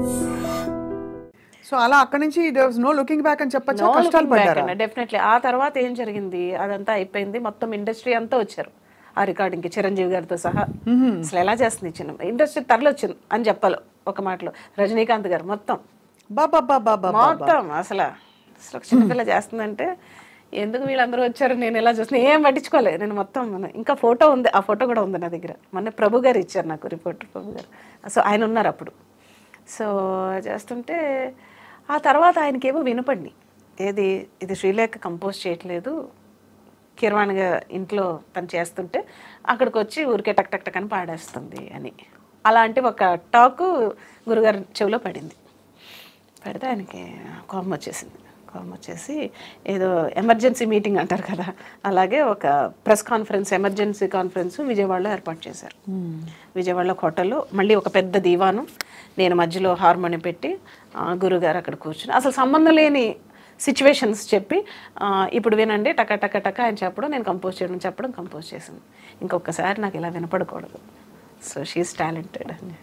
So అలా అక్కడి నుంచి there was no looking back అని చెప్పచ్చా కష్టాలు పడ్డారా డెఫినెట్లీ ఆ తర్వాత ఏం జరిగింది అదంతా అయిపోయింది మొత్తం ఇండస్ట్రీ అంతా వచ్చారు ఆ రికార్డింగ్కి చిరంజీవి గారితో సహా అసలు ఎలా చేస్తుంది ఈ చిన్న ఇండస్ట్రీ తరలొచ్చింది అని చెప్పాలి ఒక మాటలో రజనీకాంత్ గారు మొత్తం బాబా బాబా బాబా మొత్తం అసలు అసలు ఒక చిన్నపిల్ల చేస్తుందంటే ఎందుకు వీళ్ళందరూ వచ్చారు నేను ఎలా చూస్తున్నా ఏం పట్టించుకోలేదు నేను మొత్తం మన- ఇంకా ఫోటో ఉంది ఆ ఫోటో కూడా ఉంది నా దగ్గర మొన్న ప్రభు గారు ఇచ్చారు నాకు రిపోర్టర్ ప్రభు గారు సో ఆయన ఉన్నారు అప్పుడు సో చేస్తుంటే ఆ తర్వాత ఆయనకేమో వినపడి ఏది ఇది శ్రీలేఖ కంపోజ్ చేయట్లేదు కిరవాణిగా ఇంట్లో తను చేస్తుంటే అక్కడికి వచ్చి ఊరికే టక్ టక్ టక్ అని పాడేస్తుంది అని అలాంటి ఒక టాకు గురుగారి చెవిలో పడింది పెడితే ఆయనకి కోపం వచ్చేసింది కోపం వచ్చేసి ఏదో ఎమర్జెన్సీ మీటింగ్ అంటారు కదా అలాగే ఒక ప్రెస్ కాన్ఫరెన్స్ ఎమర్జెన్సీ కాన్ఫరెన్స్ విజయవాడలో ఏర్పాటు చేశారు విజయవాడలో ఒక హోటల్లో మళ్ళీ ఒక పెద్ద దీవాను నేను మధ్యలో హార్మోని పెట్టి ఆ, గురుగారు అక్కడ కూర్చుని అసలు సంబంధం లేని సిచ్యువేషన్స్ చెప్పి ఆ, ఇప్పుడు వినండి టక టక టక ఆయన చెప్పడం నేను కంపోజ్ చేయడం చెప్పడం కంపోజ్ చేసింది ఇంకొకసారి నాకు ఇలా వినపడకూడదు సో షీఈస్ టాలెంటెడ్ అని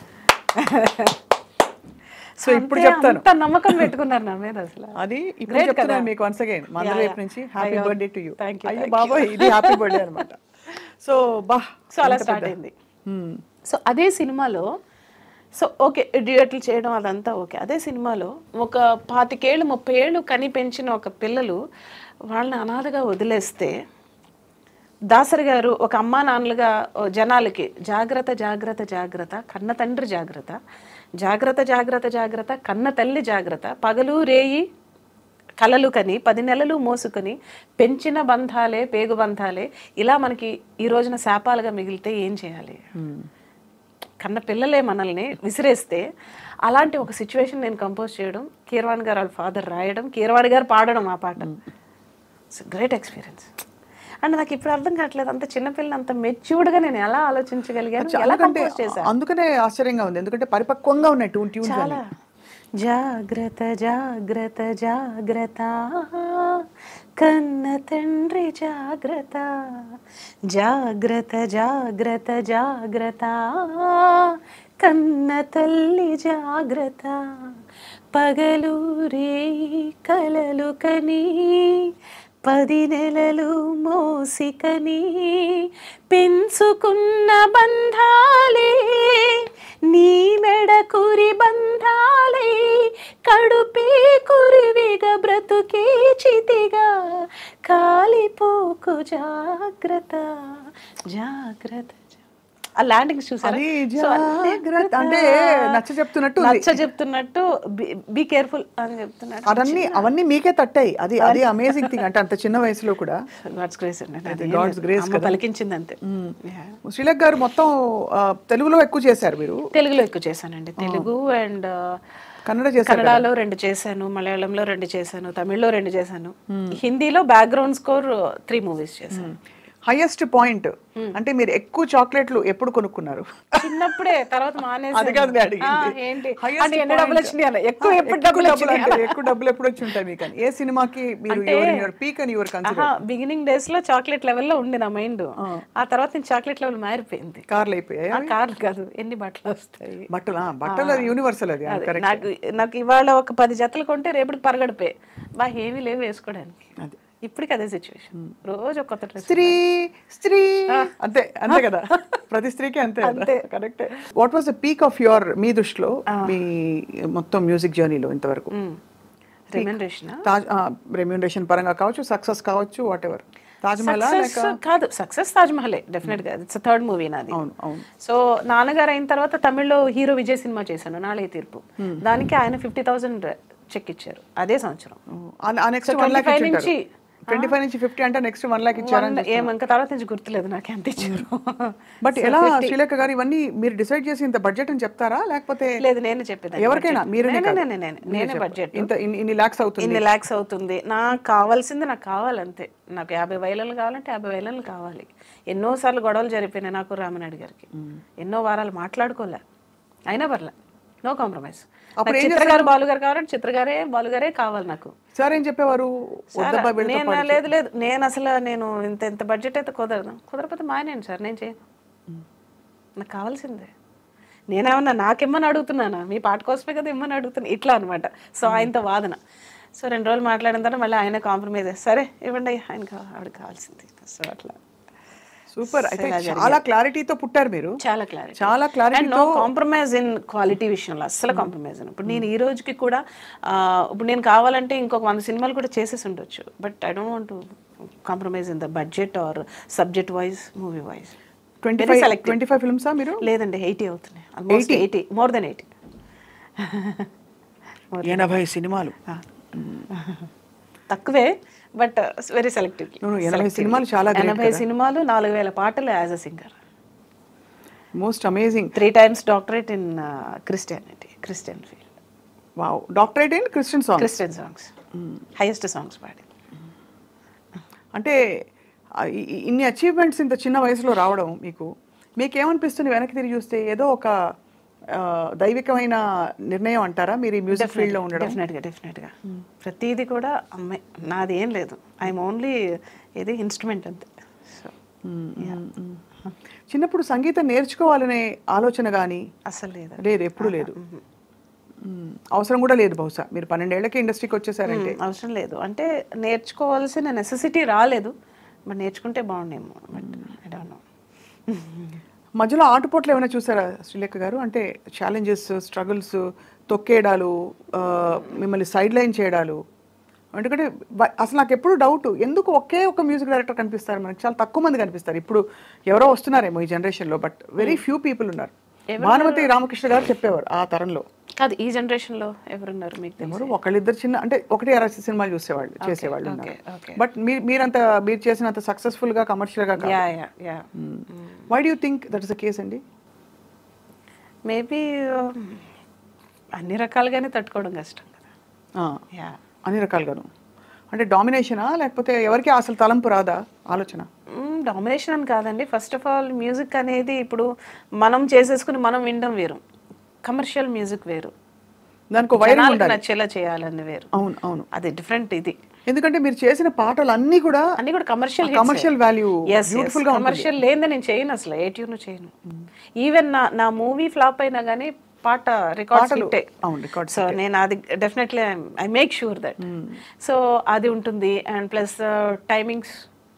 సో ఇప్పుడు అంతే, చెప్తాను అంత నమ్మకం పెట్టుకున్నారు నా మీద అసలు అది ఇప్పుడు Great చెప్తున్నాను కదా? మీకు వన్స్ అగైన్ మన Yeah, వైపు yeah. నుంచి హ్యాపీ అయ్యో, birthday to you thank you, అయ్యో thank బాబా ఇది హ్యాపీ బర్త్డే అనమాట సో బా సో అలా ఎంత స్టార్ట్ పెద్ద- అయింది Hmm. సో అదే సినిమాలో సో ఓకే డ్యూయట్లు చేయడం అదంతా ఓకే అదే సినిమాలో ఒక పాతికేళ్ళు ముప్పై ఏళ్ళు కని పెంచిన ఒక పిల్లలు వాళ్ళని అనాథగా వదిలేస్తే దాసరి గారు ఒక అమ్మా నాన్నలుగా ఓ జనాలకి జాగ్రత్త జాగ్రత్త జాగ్రత్త కన్న తండ్రి జాగ్రత్త జాగ్రత్త జాగ్రత్త జాగ్రత్త కన్న తల్లి జాగ్రత్త పగలు రేయి కలలు కని పది నెలలు మోసుకొని పెంచిన బంధాలే పేగు బంధాలే ఇలా మనకి ఈ రోజున శాపాలుగా మిగిలితే ఏం చేయాలి కన్న పిల్లలే మనల్ని విసిరేస్తే అలాంటి ఒక సిచ్యువేషన్ నేను కంపోజ్ చేయడం కీరవాణి గారు వాళ్ళ ఫాదర్ రాయడం కీరవాణి గారు పాడడం ఆ పాట ఇట్స్ గ్రేట్ ఎక్స్పీరియన్స్ అండ్ నాకు ఇప్పుడు అర్థం కావట్లేదు అంత చిన్నపిల్లని అంత మెచ్యూర్డ్గా నేను ఎలా ఆలోచించగలిగాను ఎలా ఎందుకంటే కంపోజ్ చేశాను అందుకనే ఆశ్చర్యంగా ఉంది ఎందుకంటే పరిపక్వంగా ఉన్నాయి ట్యూన్ ట్యూన్స్ చాలా జాగ్రత్త జాగ్రత్త జాగ్రత్త కన్న తండ్రి జాగ్రత్త జాగ్రత్త జాగ్రత్త జాగ్రత్త కన్న తల్లి జాగ్రత్త పగలు రేయి కలలు కని పది నెలలు మోసికని పెంచుకున్న బంధాలే నీ మెడ కురి బంధాలే కడుపే కురివిగా బ్రతుకే చితిగా కాలిపోకు జాగ్రత్త జాగ్రత్త ఆ ల్యాండింగ్ చూసారా అది So, అన్నీ జాగ్రత్త అంటే నచ్చ చెప్తున్నట్టు ఉంది. నచ్చ చెప్తున్నట్టు బీ కేర్ఫుల్ అని చెప్తున్నట్టు అవన్నీ అవన్నీ మీకే తట్టాయి అది అది అమేజింగ్ థింగ్ అంటే అంత చిన్న వయసులో కూడా గాడ్స్ గ్రేస్ అండి God's grace అమ్మ పలికించింది అంతే Yeah. శ్రీలేఖ గారు మొత్తం ఆ, తెలుగులో ఎక్కువ చేశారు మీరు తెలుగులో ఎక్కువ చేశానండి తెలుగు అండ్ కన్నడ చేశారు కన్నడలో రెండు చేశాను మలయాళంలో రెండు చేశాను తమిళ్లో రెండు చేశాను హిందీలో బ్యాక్గ్రౌండ్ స్కోర్ త్రీ మూవీస్ చేశాను హైయెస్ట్ పాయింట్ అంటే మీరు ఎక్కువ చాక్లెట్లు ఎప్పుడు కొనుక్కున్నారు చిన్నప్పుడే తర్వాత మానేసి అది కాదు నేను అడిగింది. ఏంటి Highest అంటే ఎన్ని point. డబ్బులు వచ్చినాయి అన్న ఎక్కువ ఆ, ఎప్పుడు డబ్బులు డబ్బులు వచ్చినాయి అంటే ఎక్కువ డబ్బులు ఎప్పుడు వచ్చి ఉంటాయి మీకు అని? ఏ సినిమాకి మీరు యువర్ పీక్ అని యువర్ కన్సిడర్ బిగినింగ్ డేస్ లో చాక్లెట్ లెవెల్లో ఉంది నా మైండ్ ఆ తర్వాత నేను చాక్లెట్ లెవెల్ మారిపోయింది కార్లు అయిపోయాయి ఆ కార్లు కాదు ఎన్ని బట్టలు వస్తాయి బట్టలు ఆ, బట్టలు యూనివర్సల్ అది అదే, కరెక్ట్ నాకు నాకు ఇవాళ ఒక పది జతలు కొంటే రేపటికి పరగడిపోయి బా ఏమీ లేవు వేసుకోవడానికి అది. ఇప్పటికి అదే సిచ్యువేషన్ రోజు ఒక కొత్త డ్రెస్ స్త్రీ స్త్రీ అంతే అంతే కదా ప్రతి స్త్రీకి అంతే అంతే కరెక్టే what was the peak of your మీ దృష్టిలో మీ మొత్తం మ్యూజిక్ జర్నీలో ఇంతవరకు రెమ్యూనరేషన్ తాజ్ రెమ్యూనరేషన్ పరంగా కావచ్చు సక్సెస్ కావచ్చు whatever Taj Mahal success కాదు సక్సెస్ తాజ్ మహలే డెఫినెట్ గా ఇట్స్ థర్డ్ మూవీ నాది అవును అవును సో నాన్నగారు అయిన తర్వాత తమిళ్లో హీరో విజయ్ సినిమా చేశాను నాళే తీర్పు దానికి ఆయన ఫిఫ్టీ థౌసండ్ చెక్ ఇచ్చారు అదే సంవత్సరం ఆ నెక్స్ట్ వన్ లాక్ 25 నుంచి ట్వంటీ ఫైవ్ నుంచి ఫిఫ్టీ అంటే నెక్స్ట్ వన్ లాక్ ఇచ్చారు One- ఏం ఇంకా తర్వాత నుంచి గుర్తులేదు నాకు ఎంత ఇచ్చారు బట్ ఎలా శ్రీలేఖ గారు ఇవన్నీ మీరు డిసైడ్ చేసి ఇంత బడ్జెట్ అని చెప్తారా లేకపోతే లేదు నేనే చెప్పేది ఎవరికైనా మీరు నేనే బడ్జెట్ ఇంత ఇన్ని- ఇన్ని లాక్స్ అవుతుంది ఇన్ని ల్యాక్స్ అవుతుంది నాకు కావాల్సింది నాకు కావాలంతే నాకు యాభై వైలలు కావాలంటే యాభై వైలలు కావాలి ఎన్నోసార్లు గొడవలు జరిపోయినాయి నాకు రామనాయుడు గారికి ఎన్నో వారాలు మాట్లాడుకోలే అయినా పర్లే నో కాంప్రమైజ్ చిత్రగారు బాలుగారు కావాలంటే చిత్రగారే బాలుగారే కావాలి నాకు సార్ ఏం చెప్పేవారు వద్దబ్బా సార్, వీళ్ళతో నేను లేదు లేదు నేను అసలు నేను ఇంత ఇంత బడ్జెట్ అయితే కుదరదు కుదరకపోతే మానేయండి సార్ నేను చేయను నాకు కావాల్సిందే నేనేమన్నా నాకిమ్మని అడుగుతున్నానా మీ పాట కోసమే కదా ఇమ్మని అడుగుతున్నా ఇట్లా అనమాట సో ఆయనతో వాదన సో రెండు రోజులు మాట్లాడిన తర్వాత మళ్ళీ ఆయన కాంప్రమైజ్ సరే ఇవ్వండి ఆయన ఆవిడ కావాల్సింది సో అట్లా సూపర్ అయితే చాలా క్లారిటీతో పుట్టారు మీరు చాలా క్లారిటీ చాలా clarity and no compromise in quality విషయంలో అస్సలు కాంప్రమైజ్ ఇప్పుడు నేను ఈ రోజుకి కూడా ఆ, ఇప్పుడు నేను కావాలంటే ఇంకొక వంద సినిమాలు కూడా చేసేసి ఉండొచ్చు but I don't want compromise in the budget or subject wise movie wise twenty five twenty five ఫిల్మ్సా మీరు లేదండి ఎయిటీ అవుతున్నాయి almost eighty more than eighty ఎనభై సినిమాలు తక్కువే but very selective No, no, ఎనభై సినిమాలు చాలా great ఎనభై సినిమాలు నాలుగు వేల పాటలు as a singer most amazing three times doctorate in Christianity Christian field wow doctorate in Christian song Christian songs highest songs పాడి అంటే ఆ, ఇ- ఇ- ఇన్ని అచీవ్మెంట్స్ ఇంత చిన్న వయసులో రావడం మీకు మీకేమనిపిస్తుంది వెనక్కి తిరిగి చూస్తే ఏదో ఒక ఆ, దైవికమైన నిర్ణయం అంటారా మీరు ఈ మ్యూజిక్ ఫీల్డ్లో ఉండడం డెఫినెట్గా డెఫినెట్గా ప్రతిదీ కూడా అమ్మాయి నాది ఏం లేదు ఐఎమ్ ఓన్లీ ఇది ఇన్స్ట్రుమెంట్ అంతే సో చిన్నప్పుడు సంగీతం నేర్చుకోవాలనే ఆలోచన కానీ అసలు లేదు లేదు ఎప్పుడు లేదు మ్మ్. అవసరం కూడా లేదు బహుశా మీరు పన్నెండేళ్లకి ఇండస్ట్రీకి వచ్చేసారంటే అవసరం లేదు అంటే నేర్చుకోవాల్సిన నెసెసిటీ రాలేదు బట్ నేర్చుకుంటే బాగుండేమో బట్ ఐ డోంట్ నో మధ్యలో ఆటుపోట్లు ఏమైనా చూసారా శ్రీలేఖ గారు అంటే ఛాలెంజెస్ స్ట్రగుల్స్ తొక్కేయడాలు ఆ, మిమ్మల్ని సైడ్ లైన్ చేయడాలు ఎందుకంటే బ- అసలు నాకు ఎప్పుడు డౌట్ ఎందుకు ఒకే ఒక మ్యూజిక్ డైరెక్టర్ కనిపిస్తారు మనకి చాలా తక్కువ మంది కనిపిస్తారు ఇప్పుడు ఎవరో వస్తున్నారేమో ఈ జనరేషన్లో బట్ వెరీ ఫ్యూ పీపుల్ ఉన్నారు భానుమతి రామకృష్ణ గారు చెప్పేవారు ఆ తరంలో కాదు ఈ జనరేషన్లో ఎవరున్నారు మీకు తెలిసి? ఎవరు ఒకళ్ళిద్దరు చిన్న అంటే ఒకటి అరవై సినిమాలు చూసేవాళ్ళు చేసేవాళ్ళు ఉన్నారు okay. బట్ మీ మీరంత మీరు చేసినంత సక్సెస్ఫుల్ గా కమర్షియల్ గా yeah yeah yeah why do think that is the case అండి మేబీ అన్ని రకాలుగానే తట్టుకోవడం కష్టం కదా ఆ, యా అన్ని రకాలుగాను అంటే డామినేషనా లేకపోతే ఎవరికి అసలు తలంపు రాదా ఆలోచన డామినేషన్ అని కాదండి ఫస్ట్ ఆఫ్ ఆల్ మ్యూజిక్ అనేది ఇప్పుడు మనం చేసేసుకుని మనం వినడం వేరు కమర్షియల్ మ్యూజిక్ వేరు దానికి వైరల్ జనాలకు ఉండాలి నచ్చేలా చేయాలని వేరు అవును అవును అది డిఫరెంట్ ఇది ఎందుకంటే మీరు చేసిన పాటలు అన్నీ కూడా అన్ని కూడా కమర్షియల్ కమర్షియల్ వాల్యూ బ్యూటిఫుల్ గా ఉంటుంది కమర్షియల్ లేదని నేను చేయను అసలు ఏ ట్యూన్ చేయను ఈవెన్ నా నా మూవీ ఫ్లాప్ అయినా కానీ పాట రికార్డ్స్ పాటలు, హిట్టే అవును, records సో నేను అది definitely I make sure that so అది ఉంటుంది అండ్ ప్లస్ టైమింగ్స్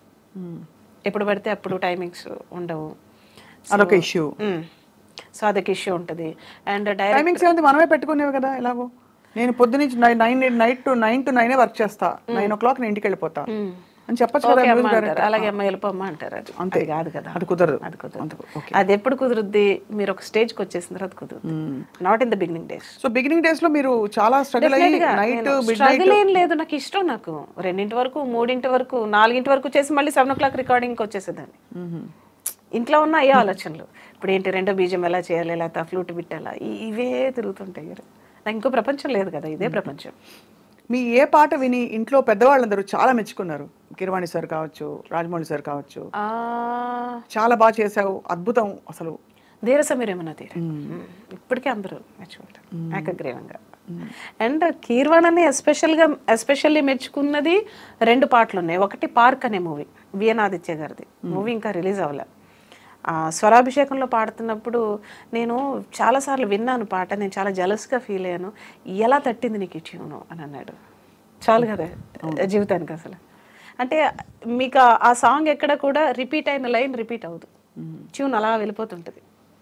ఎప్పుడు పడితే అప్పుడు టైమింగ్స్ ఉండవు అదొక ఇష్యూ సో అదొక ఇష్యూ ఉంటుంది అండ్ డైరెక్ట్ టైమింగ్స్ ఏముంది మనమే పెట్టుకునేవి కదా ఎలాగో నేను పొద్దునుంచి nine night to nine to నైనే వర్క్ చేస్తా నైన్ ఓ క్లాక్ నేను ఇంటికి వెళ్ళిపోతా అని చెప్పొచ్చు కదా ఓకే అమ్మ music అంటారు director. అలాగే అమ్మ వెళ్ళిపోమ్మా అంటారు అది అంతే. అది కాదు కదా అది కుదరదు అది కుదరదు అంతే, okay. అది ఎప్పుడు కుదురుద్ది మీరు ఒక స్టేజ్కి వచ్చేసిన తర్వాత కుదురుద్ది not in the beginning days so beginning days లో మీరు చాలా స్ట్రగుల్ అయ్యి నైట్ మిడ్ నైట్ స్ట్రగుల్ ఏం లేదు నాకు ఇష్టం నాకు రెండింటి వరకు మూడింటి వరకు నాలుగింటి వరకు చేసి మళ్ళీ సెవెన్ ఓ క్లాక్ రికార్డింగ్కి వచ్చేసేదాన్ని ఇంట్లో ఉన్న అయ్యే ఆలోచనలు ఇప్పుడు ఏంటి రెండో బీజం ఎలా చేయాలి లేకపోతే ఫ్లూట్ బిట్టాలా ఇ- ఇవే తిరుగుతుంటాయి కదా. నాకు ఇంకో ప్రపంచం లేదు కదా ఇదే ప్రపంచం మీ ఏ పాట విని ఇంట్లో పెద్దవాళ్ళందరూ చాలా మెచ్చుకున్నారు కిరవాణి సార్ కావచ్చు రాజమౌళి సార్ కావచ్చు ఆ, చాలా బాగా చేసావు అద్భుతం అసలు ధీర సమీరేమన్నా తీర ఇప్పటికే అందరూ మెచ్చుకుంటారు ఏకగ్రీవంగా అండ్ కీర్వాణని ఎస్పెషల్గా ఎస్పెషల్లీ మెచ్చుకున్నది రెండు పాటలు ఉన్నాయి ఒకటి పార్క్ అనే మూవీ వియనాదిత్య గారిది మూవీ ఇంకా రిలీజ్ అవ్వలే ఆ, స్వరాభిషేకంలో పాడుతున్నప్పుడు నేను చాలాసార్లు విన్నాను పాట నేను చాలా జలస్గా ఫీల్ అయ్యాను ఎలా తట్టింది నీకు ఈ ట్యూను అని అన్నాడు చాలు కదా జీవితానికి అసలు అంటే మీకు ఆ- ఆ సాంగ్ ఎక్కడ కూడా రిపీట్ అయిన లైన్ రిపీట్ అవ్వదు ట్యూన్ అలా వెళ్ళిపోతుంటుంది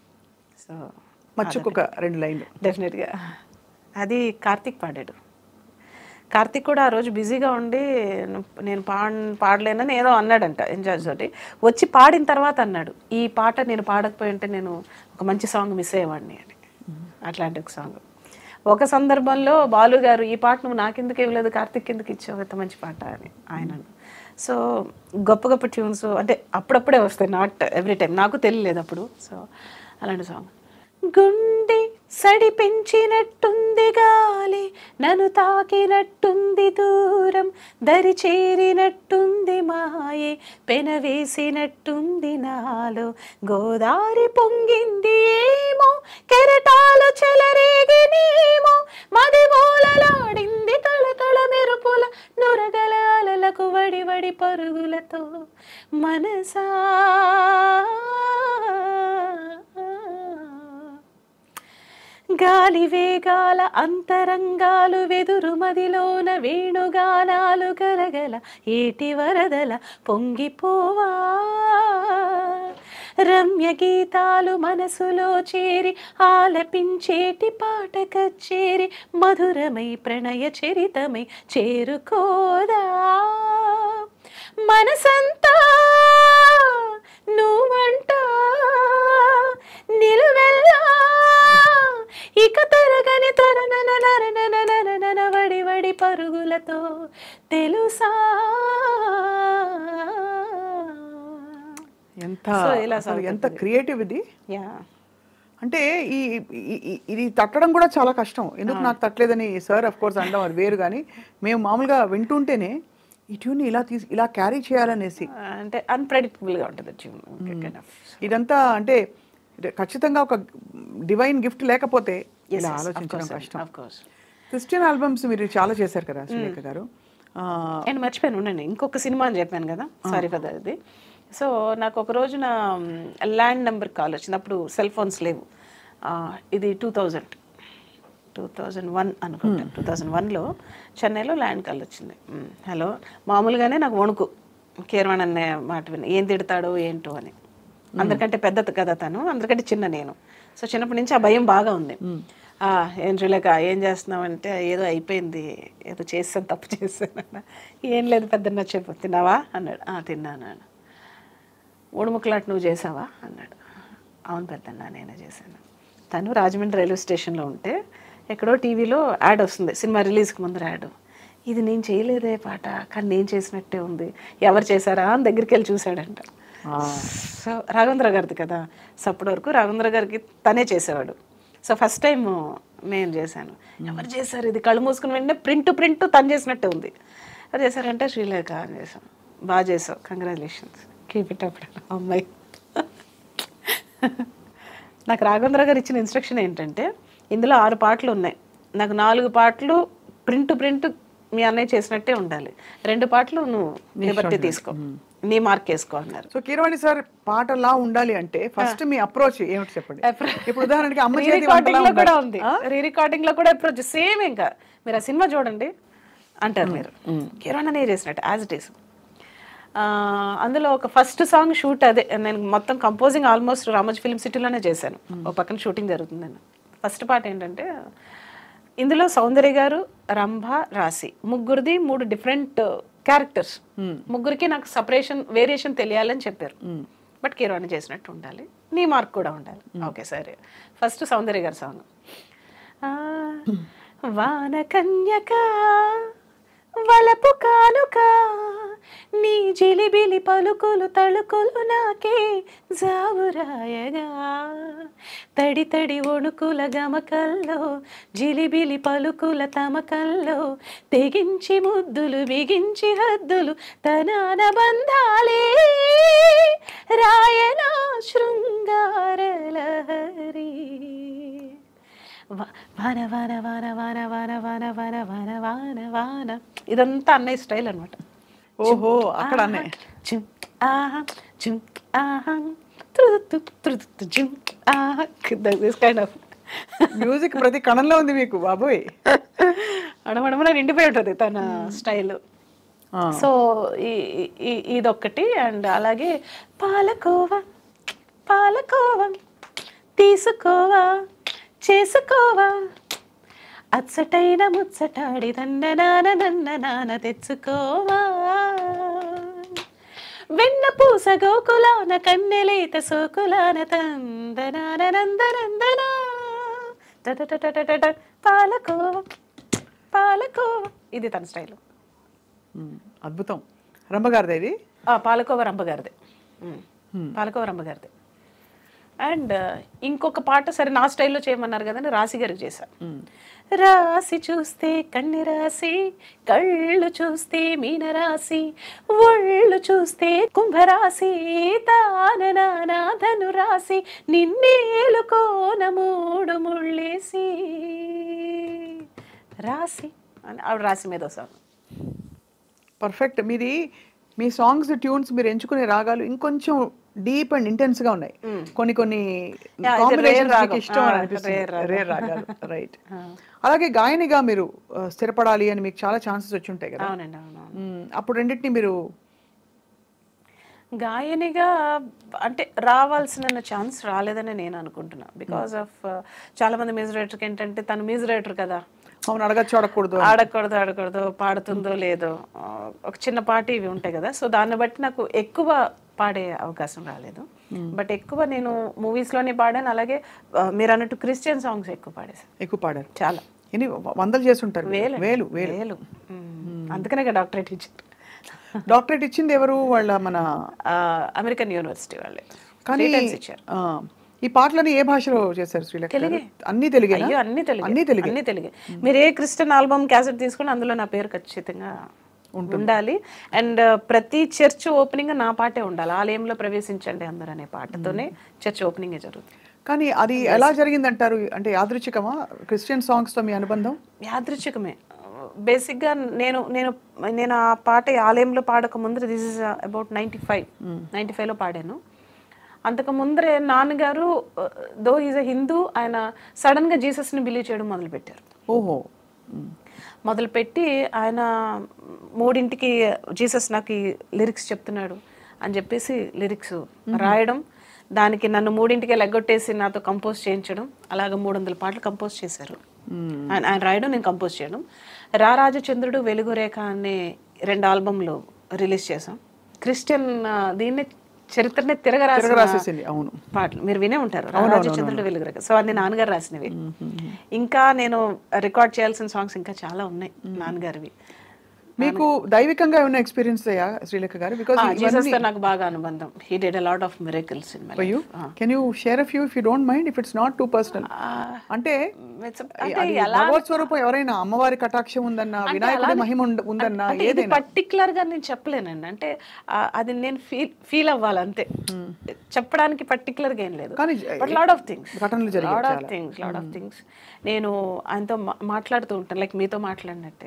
సో మచ్చుకొక రెండు లైన్లు డెఫినెట్గా అది కార్తీక్ పాడాడు కార్తీక్ కూడా ఆ రోజు బిజీగా ఉండి "ను- నేను పాడ పాడలేనని ఏదో అన్నాడంట ఇన్ఛార్జ్ తోటి వచ్చి పాడిన తర్వాత అన్నాడు ఈ పాట నేను పాడకపోయి ఉంటే నేను ఒక మంచి సాంగ్ మిస్ అయ్యేవాడిని అని అట్లాంటి ఒక సాంగ్ ఒక సందర్భంలో బాలు గారు ఈ పాట నువ్వు నాకెందుకు ఇవ్వలేదు కార్తీక్ ఎందుకు ఇచ్చావు ఇంత మంచి పాట అని ఆయన సో గొప్ప గొప్ప ట్యూన్స్ అంటే అప్పుడప్పుడే వస్తాయి నాట్ ఎవ్రీ టైం నాకు తెలియలేదు అప్పుడు సో అలాంటి సాంగ్ గుండె సడి పెంచినట్టుంది గాలి నన్ను తాకినట్టుంది దూరం దరి చేరినట్టుంది మాయే పెనవేసినట్టుంది నాలో గోదారి పొంగింది ఏమో కెరటాలు చెలరేగినేమో మది మూలలాడింది తళతళ మెరుపుల నురగలాలకు వడి వడి పరుగులతో మనసా గాలి వేగాల అంతరంగాలు వెదురు మదిలోన వేణుగానాలు గలగల ఏటి వరదల పొంగిపోవా రమ్య గీతాలు మనసులో చేరి ఆలపించేటి పాట కచ్చేరి మధురమై ప్రణయ చరితమై చేరుకోదా మనసంతా నువ్వంట నిలువెల్లా ఇక తరగని తరనన వడి వడి పరుగులతో తెలుసా ఎంత So, ఇలా అసలు ఎంత క్రియేటివ్ ఇది యా అంటే ఈ ఈ- ఈ- ఇది తట్టడం కూడా చాలా కష్టం ఎందుకు నాకు తట్టలేదని సార్ అఫ్ కోర్స్ అనడం అది వేరు కానీ మేము మామూలుగా వింటుంటేనే ఈ ట్యూన్ ఇలా తీసి ఇలా క్యారీ చేయాలనేసి అంటే అన్ప్రెడిక్టబుల్గా ఉంటుంది ట్యూన్ కైండ్ ఆఫ్ ఇదంతా అంటే ఇది ఖచ్చితంగా ఒక డివైన్ గిఫ్ట్ లేకపోతే ఇలా ఆలోచించడం కష్టం ఆఫ్ కోర్స్ క్రిస్టియన్ ఆల్బమ్స్ మీరు చాలా చేశారు కదా సులేఖ గారు ఆ, నేను మర్చిపోయాను ఉండండి ఇంకొక సినిమా అని చెప్పాను కదా సారీ ఫర్ అది సో నాకు ఒక రోజున ల్యాండ్ నెంబర్ కాల్ వచ్చింది అప్పుడు సెల్ ఫోన్స్ లేవు ఆ, ఇది two thousand two thousand one అనుకుంటా టూ థౌజండ్ వన్లో చెన్నైలో ల్యాండ్ కాల్ వచ్చింది మ్, హలో మామూలుగానే నాకు వణుకు కీరవాణ్ అనే మాట విని ఏం తిడతాడో ఏంటో అని అందరికంటే పెద్ద కదా తను అందరికంటే చిన్న నేను సో చిన్నప్పటి నుంచి ఆ భయం బాగా ఉంది ఆ, ఏం శ్రీలేఖ ఏం చేస్తున్నావు అంటే ఏదో అయిపోయింది ఏదో చేస్తాను తప్పు చేశాను అన్న ఏం లేదు పెద్ద చెప్పు తిన్నావా అన్నాడు "ఆ, తిన్నాను అన్నాను ఉడుముకులాట నువ్వు చేసావా అన్నాడు అవును పెద్దన్న నేనే చేశాను తను రాజమండ్రి రైల్వే స్టేషన్లో ఉంటే ఎక్కడో టీవీలో యాడ్ వస్తుంది సినిమా రిలీజ్కి ముందర యాడ్ ఇది నేను చేయలేదే పాట కానీ నేను చేసినట్టే ఉంది ఎవరు చేశారా అని దగ్గరికి వెళ్ళి చూశాడంట సో రాఘవేంద్ర గారిది కదా సో అప్పటి వరకు రాఘవేంద్ర గారికి తనే చేసేవాడు సో ఫస్ట్ టైం నేను చేశాను ఎవరు చేశారు ఇది కళ్ళు మూసుకుని వెంటనే ప్రింట్ ప్రింట్ తను చేసినట్టే ఉంది ఎవరు చేశారంటే శ్రీలేఖ అని చేశాం బాగా చేసావు కంగ్రాచులేషన్స్ కీప్ ఇట్ అప్ అమ్మాయి నాకు రాఘవేంద్ర గారు ఇచ్చిన ఇన్స్ట్రక్షన్ ఏంటంటే ఇందులో ఆరు పాటలు ఉన్నాయి నాకు నాలుగు పాటలు ప్రింట్ ప్రింట్ మీ అన్నయ్య చేసినట్టే ఉండాలి రెండు పాటలు నువ్వు లిబర్టీ తీసుకో నీ మార్క్ వేసుకో అన్నారు సో కీరవాణి సార్ పాటలా ఉండాలి అంటే ఫస్ట్ మీ అప్రోచ్ ఏమిటి చెప్పండి ఇప్పుడు ఉదాహరణకి అమ్మ రీ చేతి రికార్డింగ్ వంటలా లో కూడా ఉండాలి. ఉంది రీ రికార్డింగ్ లో కూడా అప్రోచ్ సేమ్ ఇంకా మీరు ఆ సినిమా చూడండి అంటారు మీరు కిరణ్ అనే చేసినట్టు యాజ్ ఇట్ ఈస్ అందులో ఒక ఫస్ట్ సాంగ్ షూట్ అదే నేను మొత్తం కంపోజింగ్ ఆల్మోస్ట్ రామోజీ ఫిల్మ్ సిటీలోనే చేశాను ఒక పక్కన షూటింగ్ జరుగుతుందని ఫస్ట్ పాట ఏంటంటే ఇందులో సౌందర్య గారు రంభ రాసి ముగ్గురిది మూడు డిఫరెంట్ క్యారెక్టర్స్ ముగ్గురికి నాకు సపరేషన్ వేరియేషన్ తెలియాలని చెప్పారు బట్ కీరవాణి చేసినట్టు ఉండాలి నీ మార్క్ కూడా ఉండాలి ఓకే సరే ఫస్ట్ సౌందర్య గారి సాంగ్ వాన కన్యక వలపు కానుక నీ జిలిబిలి పలుకులు తళుకులు నాకే జావురాయగా తడి తడి వణుకుల గమకల్లో జిలిబిలి పలుకుల తమకల్లో తెగించి ముద్దులు బిగించి హద్దులు తనాన బంధాలే రాయనా శృంగారలహరి వా- వాన వాన వాన వాన వాన వాన వాన వాన వాన వాన ఇదంతా అన్నయ్య స్టైల్ అనమాట ఓహో అక్కడ అన్నే చుమ్ ఆహా చుమ్ ఆహా త్రుదుత్తు త్రుదుత్తు చుమ్ ఆహా దిస్ కైండ్ ఆఫ్ మ్యూజిక్ ప్రతి కణంలో ఉంది మీకు బాబోయ్ అడమడమన నిండిపోయి ఉంటుంది తన స్టైల్ ఆ. సో ఈ- ఈ- ఇదొక్కటి అండ్ అలాగే పాలకోవా పాలకోవా తీసుకోవా చేసుకోవా అచ్చటైన ముచ్చటాడి దండ నాన దండ నాన తెచ్చుకోవా వెన్న పూస గోకులాన కన్నెలేత సోకులాన తందనాన నందనందనా టటటటటటట పాలకోవా పాలకోవా ఇది తన స్టైల్ మ్, అద్భుతం రంభగారిది ఇది పాలకోవ రంభగారిదే ఉమ్. పాలకోవ రంభగారిదే అండ్ ఇంకొక పాట సరే నా స్టైల్లో చేయమన్నారు కదని రాశి గారికి చేశా రాసి చూస్తే కన్ని రాసి కళ్ళు చూస్తే మీన రాసి ఒళ్ళు చూస్తే కుంభరాశి తాన నానాధను రాసి నిన్నేలుకోన మూడు ముళ్ళేసి రాసి అని ఆవిడ రాసి మీద సాంగ్ పర్ఫెక్ట్ మీది మీ సాంగ్స్ ట్యూన్స్ మీరు ఎంచుకునే రాగాలు ఇంకొంచెం డీప్ అండ్ ఇంటెన్స్ గా ఉన్నాయి కొన్ని కొన్ని Yeah, ఇది combinations rare రాగం. మీకు ఇష్టం అని Ah, అనిపిస్తుంది rare రాగం. రేర్ రాగాలు రైట్ అలాగే గాయనిగా మీరు ఆ, స్థిరపడాలి అని మీకు చాలా ఛాన్సెస్ వచ్చి ఉంటాయి కదా అవునండి అవునవును మ్మ్. అప్పుడు రెండింటిని మీరు గాయనిగా అంటే రావాల్సిన ఛాన్స్ రాలేదని నేను అనుకుంటున్నా బికాస్ ఆఫ్ చాలా మంది మ్యూజిక్ డైరెక్టర్కి ఏంటంటే తను మ్యూజిక్ డైరెక్టర్ కదా అవును అడగచ్చు అడగకూడదు ఆడకూడదు ఆడకూడదు పాడుతుందో లేదో ఆ, ఒక చిన్న పాట ఇవి ఉంటాయి కదా సో దాన్ని బట్టి నాకు ఎక్కువ పాడే అవకాశం రాలేదు బట్ ఎక్కువ నేను మూవీస్లోనే పాడాను అలాగే ఆ, మీరు అన్నట్టు క్రిస్టియన్ సాంగ్స్ ఎక్కువ పాడేసాను ఎక్కువ పాడారు చాలా ఎన్ని వ- వందలు చేస్తుంటారు మీరు. వేలు వేలు వేలు వేలు మ్మ్. అందుకనే డాక్టరేట్ ఇచ్చారు డాక్టరేట్ ఇచ్చింది ఎవరు వాళ్ళ మన ఆ, అమెరికన్ యూనివర్సిటీ వాళ్ళే కానీ Three times ఇచ్చారు ఆ, ఈ పాటలని ఏ భాషలో చేశారు శ్రీలేఖ గారు? అన్ని తెలుగే అయ్యో అన్ని తెలుగు అన్ని తెలుగే అన్ని తెలుగే మీరు ఏ క్రిస్టియన్ ఆల్బమ్ క్యాసెట్ తీసుకుని అందులో నా పేరు ఖచ్చితంగా ఉండాలి అండ్ ప్రతి చర్చ్ ఓపెనింగ్ నా పాటే ఉండాలి ఆలయంలో ప్రవేశించండి అందరు అనే పాటతోనే చర్చ్ ఓపెనింగ్ జరుగుతుంది కానీ అది ఎలా జరిగిందంటారు అంటే యాదృచ్ఛికమా క్రిస్టియన్ సాంగ్స్ తో మీ అనుబంధం యాదృచ్ఛికమే బేసిక్గా నేను నేను నేను ఆ పాట ఆలయంలో పాడక ముందర this is about ninety five ninety ఫైవ్లో పాడాను అంతకు ముందరే నాన్నగారు దో ఈజ్ అ హిందూ ఆయన సడన్గా జీసస్ని బిలీవ్ చేయడం మొదలుపెట్టారు ఓహో మ్మ్. మొదలుపెట్టి ఆయన మూడింటికి జీసస్ నాకు ఈ లిరిక్స్ చెప్తున్నాడు అని చెప్పేసి లిరిక్స్ రాయడం దానికి నన్ను మూడింటికి లెగ్గొట్టేసి నాతో కంపోజ్ చేయించడం అలాగ మూడు వందల పాటలు కంపోజ్ చేశారు ఆయన ఆయన రాయడం నేను కంపోజ్ చేయడం రారాజచంద్రుడు వెలుగురేఖ అనే రెండు ఆల్బమ్లు రిలీజ్ చేసాం క్రిస్టియన్ ఆ, దీన్ని చరిత్రనే తిరగరాసిన తిరగరాసేసింది అవును పాటలు మీరు వినే ఉంటారు రాజచంద్రుడు వెలుగురేఖ సో అది నాన్నగారు రాసినవి ఇంకా నేను రికార్డ్ చేయాల్సిన సాంగ్స్ ఇంకా చాలా ఉన్నాయి నాన్నగారివి మీకు దైవికంగా ఏమైనా ఎక్స్పీరియన్స్ అయ్యా శ్రీలేఖ గారు బికాస్ జీసస్ తో నాకు బాగా అనుబంధం he did a lot of miracles in my you can you share a few if you don't mind if it's not too personal అంటే అది భగవత్ స్వరూపం ఎవరైనా అమ్మవారి కటాక్షం ఉందన్నా వినాయకుడి మహిమ ఉంద- ఉందన్నా అంటే ఇది పర్టికులర్ గా నేను చెప్పలేనండి అంటే ఆ, అది నేను ఫీల్ ఫీల్ అవ్వాలి అంతే చెప్పడానికి పర్టికులర్ గా ఏం లేదు కానీ బట్ లాట్ ఆఫ్ థింగ్స్ ఘటనలు జరిగాయి lot of things lot of things నేను ఆయనతో మా- మాట్లాడుతూ ఉంటాను లైక్ మీతో మాట్లాడినట్టే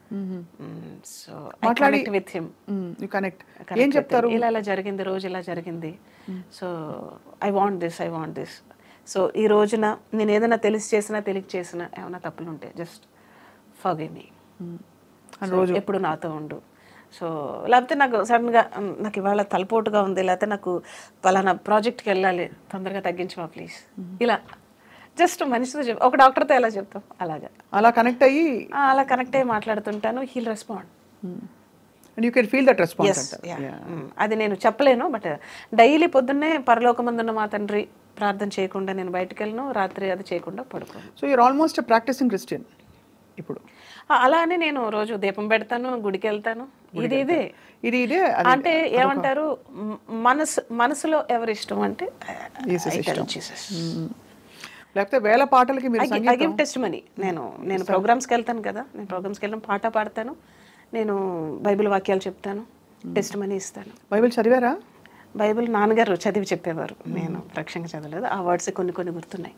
సో మాట్లాడి విత్ హిమ్ యూ కనెక్ట్ ఏం చెప్తారు ఇలా ఇలా జరిగింది రోజు ఇలా జరిగింది so I want this I want this so ఈ రోజున నేను ఏదైనా తెలిసి చేసినా తెలియక చేసినా ఏమైనా తప్పులు ఉంటే జస్ట్ ఫర్గివ్ మీ రోజు ఎప్పుడు నాతో ఉండు సో లేకపోతే నాకు సడన్గా "ఉమ్, నాకు ఇవాళ తలపోటుగా ఉంది లేకపోతే నాకు పలానా ప్రాజెక్ట్కి వెళ్ళాలి తొందరగా తగ్గించమా ప్లీజ్ ఇలా జస్ట్ మనిషితో చెప్ ఒక డాక్టర్తో ఎలా చెప్తాం అలాగా అలా కనెక్ట్ అయ్యి ఆ, అలా కనెక్ట్ అయ్యి మాట్లాడుతుంటాను heal respond and you can feel that response Yes, yeah. Mm. అది నేను చెప్పలేను బట్ డైలీ పొద్దున్నే పరలోకమందున్న మా తండ్రి ప్రార్థన చేయకుండా నేను బయటకు వెళ్ళను రాత్రి అది చేయకుండా పడుకోను so you're almost practising Christian ఇప్పుడు ఆ, అలా అని నేను రోజు దీపం పెడతాను గుడికి వెళ్తాను ఇది ఇదే ఇది ఇదే అది అంటే ఏమంటారు మ- మనసు మనసులో ఎవరి ఇష్టం అంటే Jesus I tell Jesus. లేకపోతే వేల పాటలకి మీరు I gi- I give testimony. నేను నేను ప్రోగ్రామ్స్కి వెళ్తాను కదా నేను ప్రోగ్రామ్స్కి వెళ్ళిన పాట పాడతాను నేను బైబిల్ వాక్యాలు చెప్తాను టెస్ట్ మనీ ఇస్తాను బైబిల్ చదివారా బైబిల్ నాన్నగారు చదివి చెప్పేవారు నేను ప్రత్యక్షంగా చదవలేదు ఆ వర్డ్స్ కొన్ని కొన్ని గుర్తున్నాయి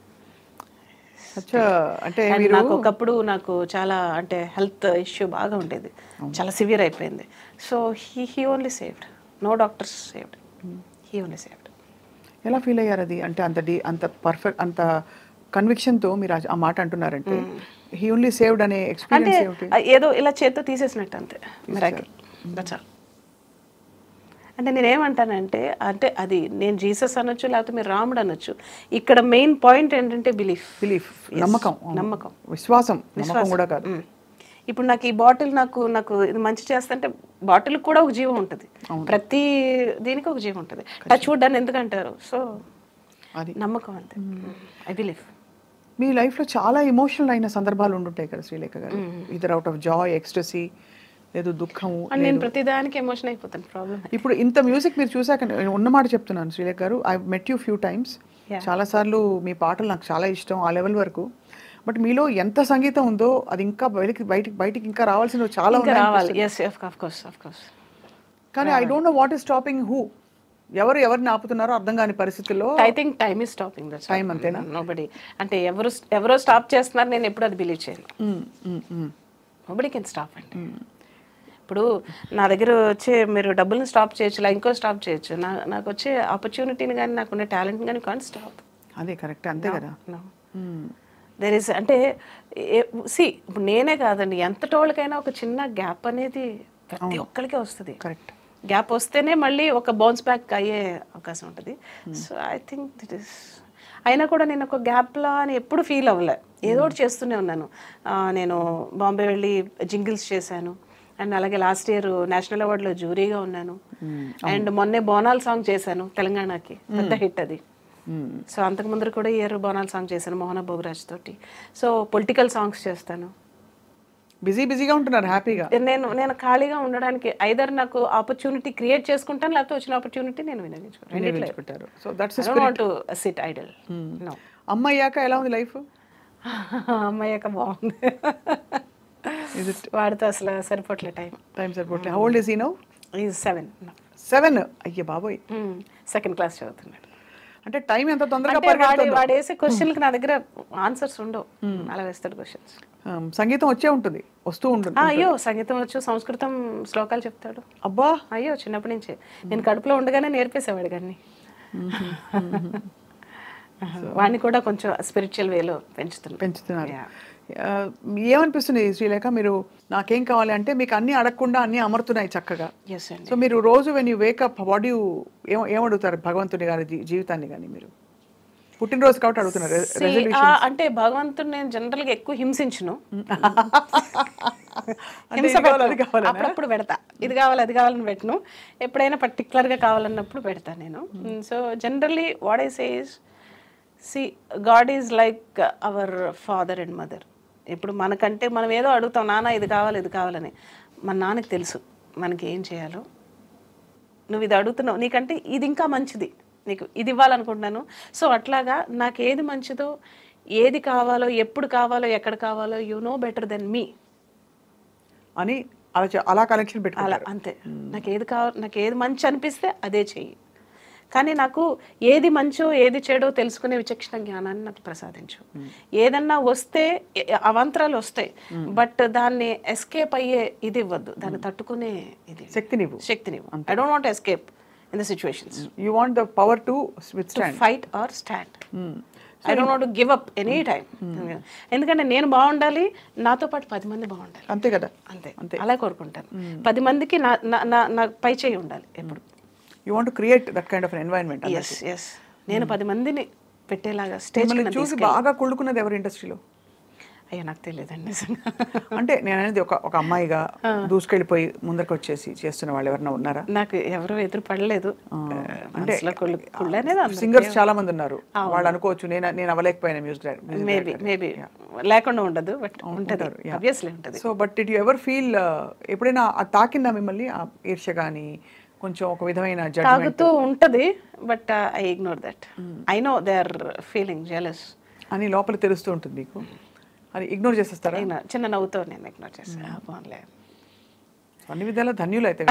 అచ్చా అంటే And మీరు నాకు ఒకప్పుడు నాకు చాలా అంటే హెల్త్ ఇష్యూ బాగా ఉండేది చాలా సివియర్ అయిపోయింది so he he only saved no doctors saved he only saved ఎలా ఫీల్ అయ్యారు అది అంటే అంత డి అంత పర్ఫెక్ట్ అంత conviction తో మీరు ఆ- ఆ మాట అంటున్నారంటే హీ ఓన్లీ సేవ్డ్ అనే అంటే ఎక్స్పీరియన్స్ ఏమిటి ఆ ఏదో ఇలా చేత్తో తీసేసినట్టు అంతే మిరాకిల్ దట్స్ ఆల్ అంటే నేనేమంటానంటే అంటే అది నేను జీసస్ అనొచ్చు లేకపోతే మీరు రాముడు అనొచ్చు ఇక్కడ మెయిన్ పాయింట్ ఏంటంటే బిలీఫ్ బిలీఫ్ నమ్మకం అవును. నమ్మకం. విశ్వాసం నమ్మకం కూడా కాదు మ్మ్. ఇప్పుడు నాకు ఈ బాటిల్ నాకు నాకు ఇది మంచి చేస్తుంటే బాటిల్ కూడా ఒక జీవం ఉంటుంది ప్రతి దీనికి ఒక జీవం ఉంటుంది టచ్ వుడ్ అని ఎందుకంటారు సో అది నమ్మకం అంతే ఐ బిలీవ్ మీ లైఫ్లో చాలా ఎమోషనల్ అయిన సందర్భాలు ఉండుంటాయి కదా శ్రీలేఖ గారు either out of joy ecstasy లేదు దుఃఖము అండ్ నేను ప్రతి దానికి ఎమోషన్ అయిపోతాను ప్రాబ్లం ఇప్పుడు ఇంత మ్యూజిక్ మీరు చూసాక నేను ఉన్న మాట చెప్తున్నాను శ్రీలేఖ గారు I met you few times Yeah. చాలా సార్లు మీ పాటలు నాకు చాలా ఇష్టం ఆ లెవెల్ వరకు బట్ మీలో ఎంత సంగీతం ఉందో అది ఇంకా బయటికి బయటికి బయటికి ఇంకా రావాల్సినవి చాలా ఇంకా ఉన్నాయి రావాలి yes of course of course కానీ I don't know what is stopping who ఎవరు ఎవరిని ఆపుతున్నారో అర్థం కాని పరిస్థితుల్లో I think time is stopping that's Time అంతేనా? నోబడి అంటే ఎవరు ఎవరో స్టాప్ చేస్తున్నారు నేను ఎప్పుడు అది బిలీవ్ చేయను మ్మ్, మ్మ్, మ్మ్. నోబడి కెన్ స్టాప్ అండి ఇప్పుడు నా దగ్గర వచ్చే మీరు డబ్బులను స్టాప్ చేయొచ్చు ఇలా ఇంకో స్టాప్ చేయొచ్చు నా నాకు వచ్చే ఆపర్చునిటీని కానీ నాకున్న టాలెంట్ కానీ కాన్ స్టాప్ అదే కరెక్ట్ అంతే కదా దెర్ ఇస్ అంటే సి ఇప్పుడు నేనే కాదండి ఎంత టోళ్ళకైనా ఒక చిన్న గ్యాప్ అనేది ప్రతి ఒక్కరికి వస్తుంది కరెక్ట్ గ్యాప్ వస్తేనే మళ్ళీ ఒక బౌన్స్ బ్యాక్ అయ్యే అవకాశం ఉంటుంది so I think that is అయినా కూడా నేను ఒక గ్యాప్లా అని ఎప్పుడు ఫీల్ అవ్వలే ఏదో ఒకటి చేస్తూనే ఉన్నాను ఆ, నేను బాంబే వెళ్ళి జింగిల్స్ చేశాను అండ్ అలాగే లాస్ట్ ఇయర్ నేషనల్ అవార్డులో జ్యూరీగా ఉన్నాను అండ్ మొన్నే బోనాల్ సాంగ్ చేశాను తెలంగాణకి పెద్ద హిట్ అది సో అంతకు ముందర కూడా ఇయర్ బోనాల్ సాంగ్ చేశాను మోహన భోగరాజ్ తోటి సో పొలిటికల్ సాంగ్స్ చేస్తాను బిజీ బిజీగా ఉంటున్నారు హ్యాపీగా నేను నేను ఖాళీగా ఉండడానికి ఐదర్ నాకు ఆపర్చునిటీ క్రియేట్ చేసుకుంటాను లేకపోతే వచ్చిన ఆపర్చునిటీ నేను వినియోగించుకుంటాను వినియోగించుకుంటారు so that's want sit idle no అమ్మ అయ్యాక ఎలా ఉంది లైఫ్ అమ్మాయ్యాక బాగుంది Is it- వాడితో అసలు సరిపోట్లే టైం టైం సరిపోట్లే how old is he now he seven seven అయ్యే బాబోయ్ సెకండ్ క్లాస్ చదువుతున్నాడు అంటే టైం ఎంత తొందరగా అంటే వాడి పరిగెడుతుందో వాడు వేసే క్వశ్చన్కి నా దగ్గర ఆన్సర్స్ ఉండవు అలా వేస్తాడు క్వశ్చన్స్ Um, సంగీతం వచ్చే ఉంటుంది వస్తూ ఉంటుంది అయ్యో సంగీతం వచ్చు సంస్కృతం శ్లోకాలు చెప్తాడు అబ్బా అయ్యో చిన్నప్పటి నుంచే నేను కడుపులో ఉండగానే నేర్పేసేవాడు కానీ వాడిని కూడా కొంచెం స్పిరిచువల్ వేలో పెంచుతున్నాను పెంచుతున్నారు Yeah. ఆ, ఏమనిపిస్తుంది శ్రీలేఖ మీరు నాకేం కావాలి అంటే మీకు అన్ని అడగకుండా అన్ని అమరుతున్నాయి చక్కగా ఎస్ అండి సో మీరు రోజు when you wake up what you ఏం ఏమడుగుతారు భగవంతుని గారి జీ- జీవితాన్ని కానీ మీరు పుట్టినరోజు కాబట్టి అడుగుతున్నారు See, ఆ, అంటే భగవంతుడు నేను జనరల్ గా ఎక్కువ హింసించును అంటే హింస ఇది కావాలి, అది పెట్టను. కావాలనా? అప్పుడప్పుడు పెడతా ఇది కావాలి అది కావాలని పెట్టను ఎప్పుడైనా particular గా కావాలన్నప్పుడు పెడతా నేను so generally what I says see God is like our father and mother ఇప్పుడు మనకంటే మనం ఏదో అడుగుతాం నాన్న ఇది కావాలి ఇది కావాలని మన నాన్నకి తెలుసు మనకి ఏం చేయాలో నువ్వు ఇది అడుగుతున్నావు నీకంటే ఇది ఇంకా మంచిది నీకు ఇది ఇవ్వాలనుకుంటున్నాను సో అట్లాగా నాకు ఏది మంచిదో ఏది కావాలో ఎప్పుడు కావాలో ఎక్కడ కావాలో you know better than me అని అలా చె- అలా కనెక్షన్ అలా పెట్టుకుంటారు అంతే నాకు ఏది కావాలి నాకు ఏది మంచి అనిపిస్తే అదే చెయ్యి కానీ నాకు ఏది మంచో ఏది చెడో తెలుసుకునే విచక్షణ జ్ఞానాన్ని నాకు ప్రసాదించు ఏదన్నా వస్తే ఎ- అవాంతరాలు వస్తాయి బట్ దాన్ని ఎస్కేప్ అయ్యే ఇది ఇవ్వద్దు దాన్ని తట్టుకునే ఇది శక్తి నీవు శక్తిని I don't want escape in the situations you want the power to withstand fight or stand I don't want give up any time ఎందుకంటే నేను బాగుండాలి నాతో పాటు పది మంది బాగుండాలి అంతే కదా అంతే అంతే. అలా కోరుకుంటాను పది మందికి నా నా- నా నా పై చేయి ఉండాలి ఎప్పుడు you want create that kind of environment yes yes నేను పది మందిని పెట్టేలాగా స్టేజ్ మిమ్మల్ని చూసి బాగా కుళ్ళుకున్నది ఎవరు ఇండస్ట్రీలో అయ్యో నాకు తెలియదండి నిజంగా అంటే నేను అనేది ఒక ఒక అమ్మాయిగా దూసుకెళ్ళిపోయి ముందరకు వచ్చేసి చేస్తున్న వాళ్ళు ఎవరైనా ఉన్నారా నాకు ఎవరు ఎదురు పడలేదు అంటే కుళ్ళు కుళ్ళు అనేది అందరికీ సింగర్స్ చాలా మంది ఉన్నారు వాళ్ళు అనుకోవచ్చు నేను నేను అవ్వలేకపోయాను మ్యూజిక్ మేబీ మేబీ లేకుండా ఉండదు బట్ ఉంటుంది ఆబ్వియస్లీ ఉంటుంది so but it you ever feel ఎప్పుడైనా అది తాకిందా మిమ్మల్ని ఆ ఈర్ష్య కానీ కొంచెం ఒక విధమైన జడ్జ్మెంట్ తాగుతూ ఉంటది but I ignore that I know they are feeling jealous అని లోపల తెలుస్తూ ఉంటుంది మీకు అది ఇగ్నోర్ చేసేస్తారా చిన్న నవ్వుతో నేను ఇగ్నోర్ చేస్తాను పోన్లే అన్ని విధాలా ధన్యులు అయితే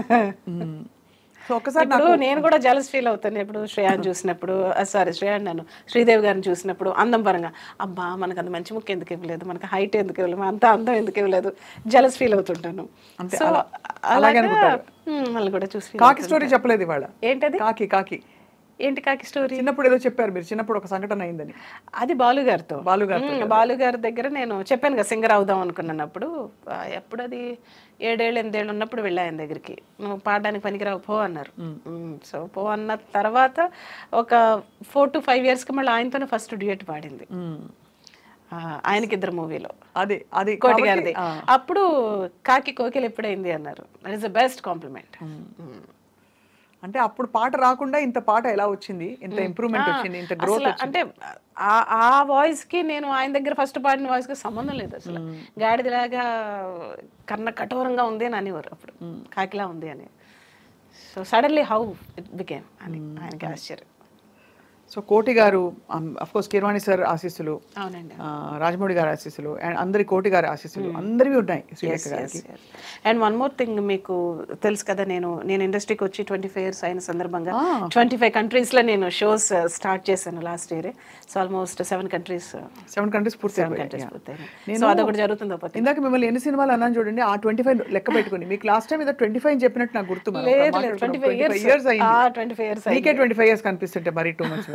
సో ఒక్కసారి ఇప్పుడు నేను కూడా జలస్ ఫీల్ అవుతాను ఇప్పుడు శ్రేయాన్ని చూసినప్పుడు సారీ శ్రేయాన్ నన్ను శ్రీదేవి గారిని చూసినప్పుడు అందం పరంగా అబ్బా మనకు అంత మంచి ముక్క ఎందుకు ఇవ్వలేదు మనకు హైట్ ఎందుకు ఇవ్వలేదు అంత అందం ఎందుకు ఇవ్వలేదు జలస్ ఫీల్ అవుతుంటాను అంతే, సో అలా- అలాగే అలాగే అనుకుంటారు. వాళ్ళు కూడా చూసి feel కాకి స్టోరీ చెప్పలేదు ఇవాళ ఏంటది కాకి కాకి ఏంటి కాకి స్టోరీ చిన్నప్పుడు ఏదో చెప్పారు మీరు చిన్నప్పుడు ఒక సంఘటన అయిందని అది బాలు గారితో బాలు గారితో మ్మ్, బాలు గారి దగ్గర నేను చెప్పాను కదా సింగర్ అవుదాం అనుకున్నప్పుడు ఆ, ఎప్పుడు అది ఏడేళ్ళు ఎనిమిదేళ్ళు ఉన్నప్పుడు వెళ్ళా ఆయన దగ్గరికి నువ్వు పాడడానికి పనికిరావు పో అన్నారు మ్మ్, సో పో అన్న తర్వాత ఒక ఫోర్ టు ఫైవ్ ఇయర్స్కి మళ్ళీ ఆయనతోనే ఫస్ట్ డ్యూయట్ పాడింది ఆ, ఆయనకి ఇద్దరు మూవీలో అది అది కోటి కాబట్టి, గారిది ఆ, అప్పుడు కాకి కోకిలు ఎప్పుడైంది అన్నారు that is the best compliment అంటే అప్పుడు పాట రాకుండా ఇంత పాట ఎలా వచ్చింది ఇంత ఇంప్రూవ్మెంట్ వచ్చింది ఇంత గ్రోత్ అసలు అంటే ఆ- ఆ వాయిస్ కి నేను ఆయన దగ్గర ఫస్ట్ పాడిన వాయిస్ కి సంబంధం లేదు అసలు గాడిదలాగా కన్న కఠోరంగా ఉంది అని అనేవారు అప్పుడు కాకిలా ఉంది అని so suddenly how it became అని ఆయనకి ఆశ్చర్యం సో కోటి గారు అఫ్ కోర్స్ కిర్వాణి సార్ ఆశీస్సులు అవునండి ఆ, రాజమౌళి గారి ఆశీస్సులు అండ్ అందరి కోటి గారి ఆశీస్సులు అందరివి ఉన్నాయి శ్రీలేఖ గారికి అండ్ వన్ మోర్ థింగ్ మీకు తెలుసు కదా నేను నేను ఇండస్ట్రీకి వచ్చి ట్వంటీ ఫైవ్ ఇయర్స్ అయిన సందర్భంగా ట్వంటీ ఫైవ్ కంట్రీస్లో నేను షోస్ స్టార్ట్ చేశాను last year so almost seven countries seven countries పూర్తి సెవెన్ కంట్రీస్ పూర్తయినాయి సో అదొకటి జరుగుతుంది ఒకటి ఇందాక మిమ్మల్ని ఎన్ని సినిమాలు అన్నాను చూడండి ఆ ట్వంటీ ఫైవ్ లెక్క పెట్టుకుని మీకు లాస్ట్ టైం ఏదో ట్వంటీ ఫైవ్ చెప్పినట్టు నాకు గుర్తు మనం లేదు అక్కడ లేదు ట్వంటీ మాట్లాడుకున్నాం. ఫైవ్ 25 years ఇయర్స్ అయింది ట్వంటీ ఫైవ్ ఇయర్స్ మీకే ట్వంటీ ఫైవ్ ఇయర్స్ కనిపిస్తుంటే మరీ టూ మంత్స్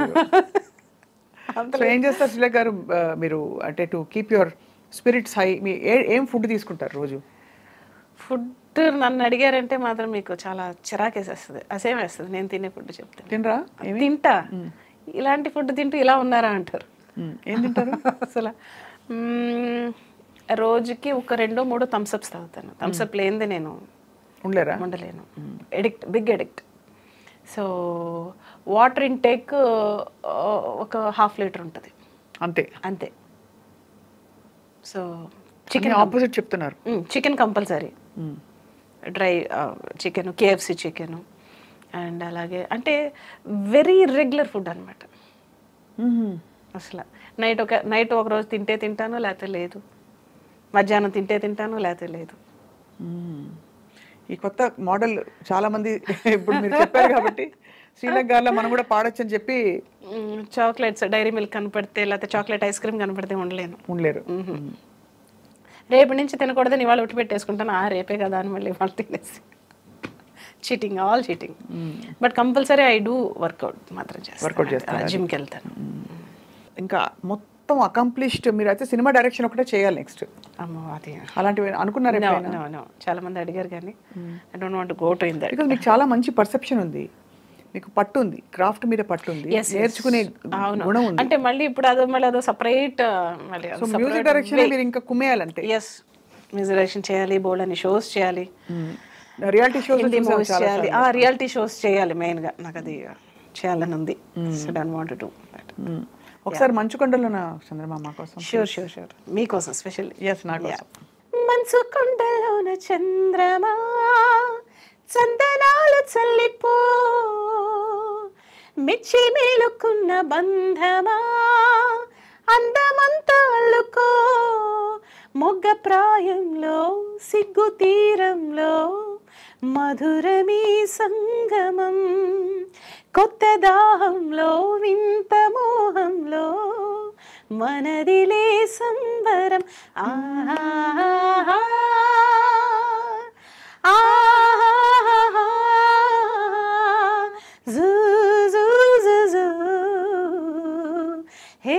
సో ఏం చేస్తారు శ్రీలేఖ గారు ఆ, మీరు అంటే to keep your spirits high మీ ఏ- ఏం ఫుడ్ తీసుకుంటారు రోజు ఫుడ్ నన్ను అడిగారంటే మాత్రం మీకు చాలా చిరాకేసేస్తుంది అసేం వేస్తుంది నేను తినే ఫుడ్ చెప్తాను తినరా తింటా ఇలాంటి ఫుడ్ తింటూ ఇలా ఉన్నారా అంటారు మ్మ్. ఏం తింటారు అసలు మ్మ్, రోజుకి ఒక రెండో మూడో థమ్స్అప్స్ తాగుతాను థమ్స్అప్ లేనిదే నేను ఉండలేరా ఉండలేను addict big addict so water intake ఒక హాఫ్ లీటర్ ఉంటుంది అంతే అంతే సో చికెన్ ఆపోజిట్ చెప్తున్నారు చికెన్ కంపల్సరీ మ్మ్. Dry chicken KFC chicken and అలాగే అంటే వెరీ రెగ్యులర్ ఫుడ్ అనమాట మ్మ్. అసలు నైట్ ఒక నైట్ ఒక రోజు తింటే తింటాను లేకపోతే లేదు మధ్యాహ్నం తింటే తింటాను లేకపోతే లేదు మ్మ్. ఈ కొత్త మోడల్ చాలా మంది ఇప్పుడు మీరు చెప్పారు కాబట్టి శ్రీలంక గారిలో మనం కూడా పాడొచ్చు అని చెప్పి చాక్లెట్స్ డైరీ మిల్క్ కనపడితే లేకపోతే చాక్లెట్ ఐస్ క్రీమ్ కనపడితే ఉండలేను ఉండలేరు రేపు నుంచి తినకూడదని ఇవాళ ఉట్టి పెట్టేసుకుంటాను ఆ రేపే కదా అని మళ్ళీ ఇవాళ తినేసి cheating all cheating but compulsory I do workout మాత్రం Workout చేస్తాను చేస్తారా? జిమ్కి వెళ్తాను ఇంకా మొత్తం అకంప్లిష్డ్ మీరు అయితే సినిమా డైరెక్షన్ ఒకటే చేయాలి నెక్స్ట్ అమ్మో అది అలాంటివి అనుకున్నారు No, no, no. చాలా మంది అడిగారు కానీ I don't want go to in that because మీకు చాలా మంచి పర్సెప్షన్ ఉంది మీకు పట్టు ఉంది క్రాఫ్ట్ మీద పట్టు ఉంది నేర్చుకునే అవును గుణం ఉంది అంటే మళ్ళీ ఇప్పుడు అదో మళ్ళీ అదో సపరేట్ మళ్ళీ సో మ్యూజిక్ డైరెక్షన్ మీరు ఇంకా కుమ్మేయాలంటే ఎస్ మ్యూజిక్ డైరెక్షన్ చేయాలి బోల్డ్ అని షోస్ చేయాలి రియాలిటీ షోస్ హిందీ మూవీస్ చేయాలి ఆ రియాలిటీ షోస్ చేయాలి మెయిన్ గా నాకు అది చేయాలని ఉంది సో డోంట్ వాంట్ టు ఒకసారి మంచు కొండలోన చంద్రమామ కోసం షూర్ షూర్ షూర్ మీకోసం స్పెషల్ ఎస్ నా కోసం మనసు కొండలోన చంద్రమా చందనాలు చల్లిపో మెచ్చి మేలుకున్న బంధమా అందమంతా అల్లుకో మొగ్గ ప్రాయంలో సిగ్గు తీరంలో మధురమీ సంగమం కొత్త దాహంలో వింత మోహంలో మనదిలే సంబరం ఆహా ఆహా జూ జూ జూ జూ హే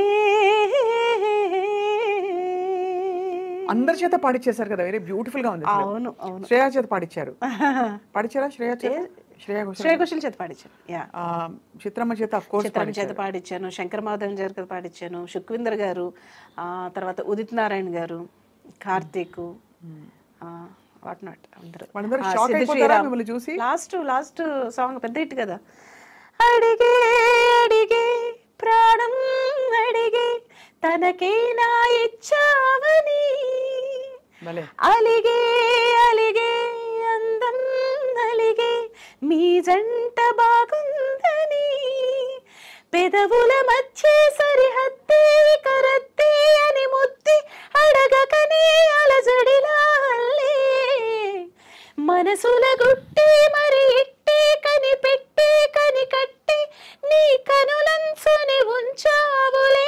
అందరి చేత పాడిచ్చేశారు కదా వెరీ బ్యూటిఫుల్ గా ఉంది అసలు. అవును అవును శ్రేయా చేత పాడిచ్చారు పాడిచ్చారా శ్రేయా చేత శ్రేయా ఘోషల్ శ్రేయ ఘోషల్ చేత పాడించాను యా ఆ, చిత్రమ్మ చేత అఫ్ కోర్స్ చిత్రం చేత పాడించాను శంకర్ మాధవన్ గారి చేత పాడించాను సుఖ్వీందర్ గారు ఆ తర్వాత ఉదిత్ నారాయణ గారు కార్తీక్ వాట్ నాట్ అందరూ వాళ్ళందరూ ఆ, shock సిద్ధు అయిపోతారా శ్రీరామ్. మిమ్మల్ని చూసి? లాస్ట్ లాస్ట్ సాంగ్ పెద్ద హిట్ కదా అడిగే అడిగే ప్రాణం అడిగే తనకే నా ఇచ్చావని భలే అలిగే అలిగే అందం అలిగే మీ జంట బాగుందని పెదవుల మధ్య సరిహద్దే కరత్తే అని ముద్ది అడగకనే అలజడిలా అల్లే మనసుల గుట్టి మరి ఇట్టే కనిపెట్టి కనికట్టి నీ కనులంచుని ఉంచావులే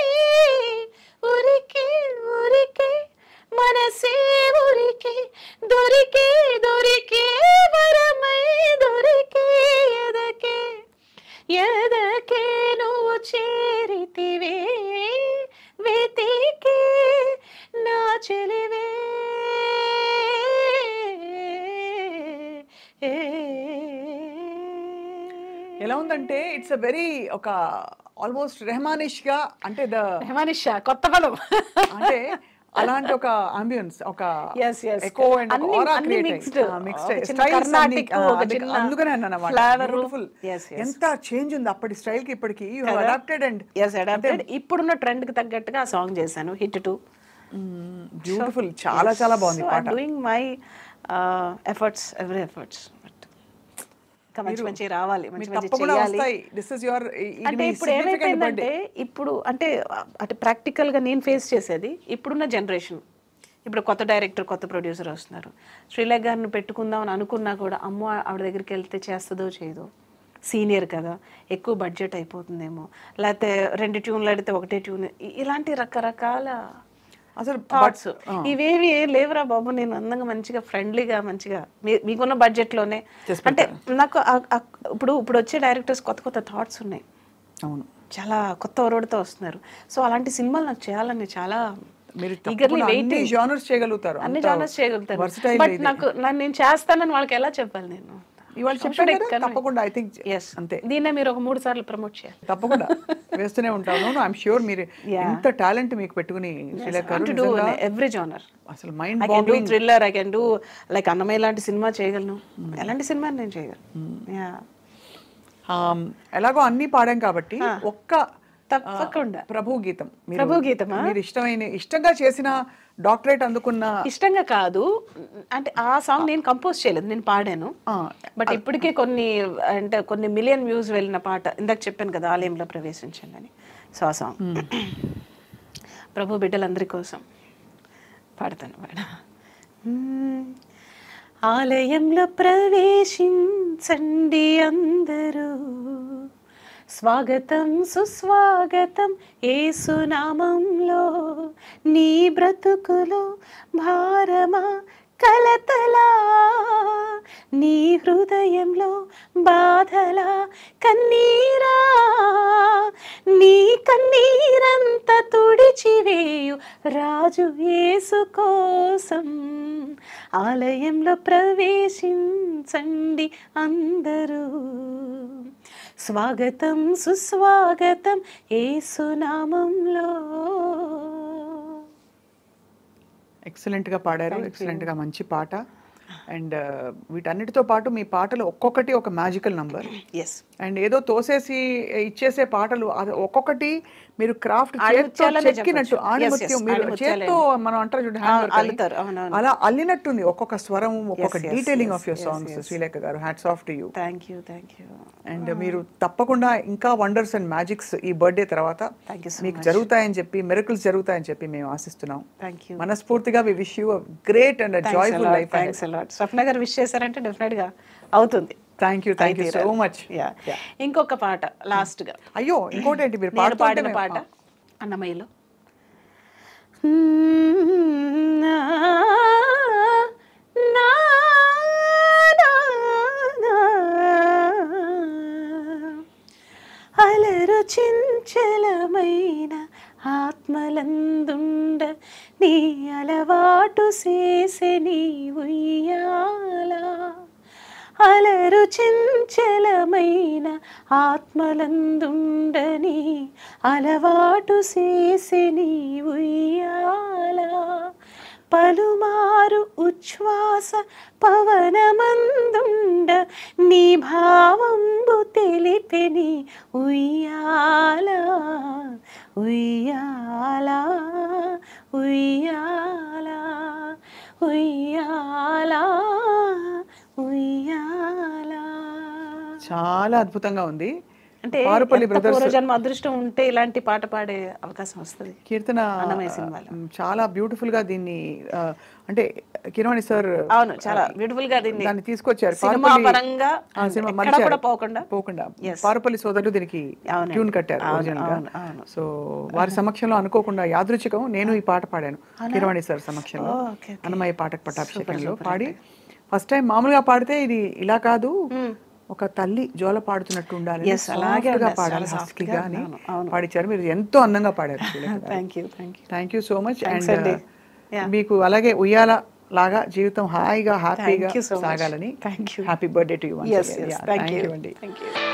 ఉరికి ఉరికి మనసే ఉరికి దొరికే దొరికే వరమై దొరికే ఎదకే ఎదకే నువ్వు చేరితివే వెతికే నా చెలివే ఎలా ఉందంటే ఇట్స్ అ వెరీ ఒక ఆల్మోస్ట్ రెహమానిష్ గా అంటే ద రెహమానిషా కొత్త పదం అంటే అలాంటి ఒక అంబియన్స్ ఒక Yes, yes. ఎకో అండ్ అన్ని- అన్ని mixed. ఒక చిన్న కర్ణాటిక్, ఒక చిన్న అందుకనే అన్నాను flavor. Beautiful Yes, yes. ఎంత చేంజ్ ఉంది అప్పటి స్టైల్ కి ఇప్పటికి you have adapted and yes adapted ఇప్పుడున్న ట్రెండ్ కి తగ్గట్టుగా ఆ సాంగ్ చేశాను హిట్ టు బ్యూటిఫుల్ చాలా చాలా బాగుంది పాట doing my efforts every efforts but ఇంకా మంచి మంచి రావాలి మంచి మీకు మంచి తప్పకుండా చేయాలి వస్తాయి దిస్ ఇస్ యువర్ అంటే ఇప్పుడు ఏమైపోయిందంటే ఇప్పుడు అంటే అంటే ప్రాక్టికల్గా నేను ఫేస్ చేసేది ఇప్పుడున్న జనరేషన్ ఇప్పుడు కొత్త డైరెక్టర్ కొత్త ప్రొడ్యూసర్ వస్తున్నారు శ్రీలేఖ గారిని పెట్టుకుందాం అని అనుకున్నా కూడా అమ్మ ఆవిడ దగ్గరికి వెళ్తే చేస్తుందో చేయదో సీనియర్ కదా ఎక్కువ బడ్జెట్ అయిపోతుందేమో లేకపోతే రెండు ట్యూన్లు అడిగితే ఒకటే ట్యూన్ ఇ- ఇలాంటి రకరకాల అసలు థాట్స్ ఇవేవి ఏం లేవురా బాబు నేను అందంగా మంచిగా ఫ్రెండ్లీగా మంచిగా మీ- మీకున్న బడ్జెట్లోనే అంటే నాకు ఆ- ఆ- ఇప్పుడు ఇప్పుడు వచ్చే డైరెక్టర్స్ కొత్త కొత్త థాట్స్ ఉన్నాయి అవును చాలా కొత్త ఒరవడితో వస్తున్నారు సో అలాంటి సినిమాలు నాకు చేయాలని చాలా మీరు eagerly తప్పకుండా అన్ని waiting. జానర్స్ చేయగలుగుతారు అన్ని అంత జానర్స్ చేయగలుగుతాను versatile బట్ ఇది. నాకు నన్ను నేను చేస్తానని వాళ్ళకి ఎలా చెప్పాలి నేను ఇవాళ చెప్పాను కదా, తప్పకుండా ఐ థింక్ ఎస్ అంతే దీన్నే మీరు ఒక మూడు సార్లు ప్రమోట్ చేయాలి తప్పకుండా వేస్తూనే ఉంటాను ఐఎమ్ షూర్ మీరు ఎంత టాలెంట్ మీకు పెట్టుకుని శ్రీలేఖ గారు టు డూ నిజంగా ఎవ్రీ జానర్ అసలు mind I can do thriller I can do like Annamayya లాంటి సినిమా చేయగలను ఎలాంటి సినిమా నేను చేయగలను యా ఎలాగో అన్ని పాడాం కాబట్టి ఒక్క తప్పకుండా ప్రభు గీతం మీరు- ప్రభు గీతమా? మీరు ఇష్టమైన ఇష్టంగా చేసిన డాక్టరేట్ అందుకున్న ఇష్టంగా కాదు అంటే ఆ సాంగ్ నేను కంపోజ్ చేయలేదు నేను పాడాను ఆ, బట్ ఇప్పటికే కొన్ని అంటే కొన్ని మిలియన్ వ్యూస్ వెళ్ళిన పాట ఇందాక చెప్పాను కదా ఆలయంలో ప్రవేశించండి అని సో ఆ సాంగ్ ప్రభు బిడ్డలందరి కోసం పాడతాను పాడ మ్మ్. ఆలయంలో ప్రవేశించండి అందరూ స్వాగతం సుస్వాగతం ఏసునామంలో నీ బ్రతుకులో భారమా కలతలా నీ హృదయంలో బాధలా కన్నీరా నీ కన్నీరంత తుడిచివేయు రాజు యేసు కోసం ఆలయంలో ప్రవేశించండి అందరూ స్వాగతం సుస్వాగతం ఏసునామంలో ఎక్సలెంట్ గా పాడారు ఎక్సలెంట్ గా మంచి పాట అండ్ వీటన్నిటితో పాటు మీ పాటలు ఒక్కొక్కటి ఒక మ్యాజికల్ నంబర్ ఎస్ అండ్ ఏదో తోసేసి ఇచ్చేసే పాటలు అది ఒక్కొక్కటి మీరు క్రాఫ్ట్ ఆణిముత్యాలనే చెక్కినట్టు చెప్పొచ్చు. ఆణిముత్యం Yes, yes, మీరు ఆణిముత్యాలే. చేత్తో మనం అంటారు చూడండి hand work అని. అల్లుతారు, అవునవును. అలా అల్లినట్టుంది ఒక్కొక్క స్వరం ఒక్కొక్క yes, detailing yes, of your yes, songs yes. Srilekha గారు hats off to you thank you thank you and మీరు తప్పకుండా ఇంకా వండర్స్ అండ్ మ్యాజిక్స్ ఈ బర్త్డే తర్వాత Thank you so మీకు జరుగుతాయని చెప్పి మెరకల్స్ జరుగుతాయని చెప్పి మేము ఆశిస్తున్నాం థ్యాంక్ యూ మనస్ఫూర్తిగా we wish you great and joyful life thanks a lot Swapna గారు విష్ చేశారంటే డెఫినెట్ గా అవుతుంది thank you thank you so much yeah ఇంకొక పాట లాస్ట్ గా అయ్యో ఇంకోటి ఏంటి మీరు నేను పాడుతుంటే పాడిన మేము- పాట అన్నమయ్యలో అలరు చించలమైన ఆత్మలందుండ నీ అలవాటు చేసే నీ ఉయ్యాలా అలరు చెంచలమైన ఆత్మలందుండని అలవాటు చేసి నీ ఉయ్యాల పలుమారు ఉచ్ఛ్వాస పవనమందుండ నీ భావంబు తెలిపెని ఉయ్యాల ఉయ్యాల ఉయ్యాల ఉయ్యాల ఉయ్యాల చాలా అద్భుతంగా ఉంది అంటే పారుపల్లి ఎంత బ్రదర్స్ పూర్వజన్మ అదృష్టం ఉంటే ఇలాంటి పాట పాడే అవకాశం వస్తుంది కీర్తన అన్నమయ్య సినిమాలో. మ్, చాలా బ్యూటిఫుల్ గా దీన్ని ఆ, అంటే కిరవాణి సార్ అవును చాలా బ్యూటిఫుల్ గా దీన్ని దాన్ని తీసుకొచ్చారు సినిమా పారుపల్లి- పరంగా ఆ, సినిమా ఎక్కడ మలిచారు. కూడా పోకుండా పోకుండా Yes. పారుపల్లి సోదరులు దీనికి అవునండి. ట్యూన్ కట్టారు అవును, ఒరిజినల్ గా అవును, అవును. సో వారి సమక్షంలో అనుకోకుండా యాదృచ్ఛికం నేను ఈ పాట పాడాను కిరవాణి సార్ సమక్షంలో ఓ, okay, అన్నమయ్య పాటకు పట్టాభిషేకంలో పాడి ఫస్ట్ టైం మామూలుగా పాడితే ఇది ఇలా కాదు ఒక తల్లి జోల పాడుతున్నట్టు ఉండాలి Yes, అలాగే soft గా ఉండాలి, పాడాలి చాలా husky soft గా గా, అని అవును, అవును. పాడించారు మీరు ఎంతో అందంగా పాడారు thank you thank you thank you so much Thanks and అండి. Yeah. మీకు అలాగే ఉయ్యాల లాగా జీవితం హాయిగా హ్యాపీగా you so much. సాగాలని Thank you. Happy birthday to you yes yes thank you అండి థ్యాంక్ యూ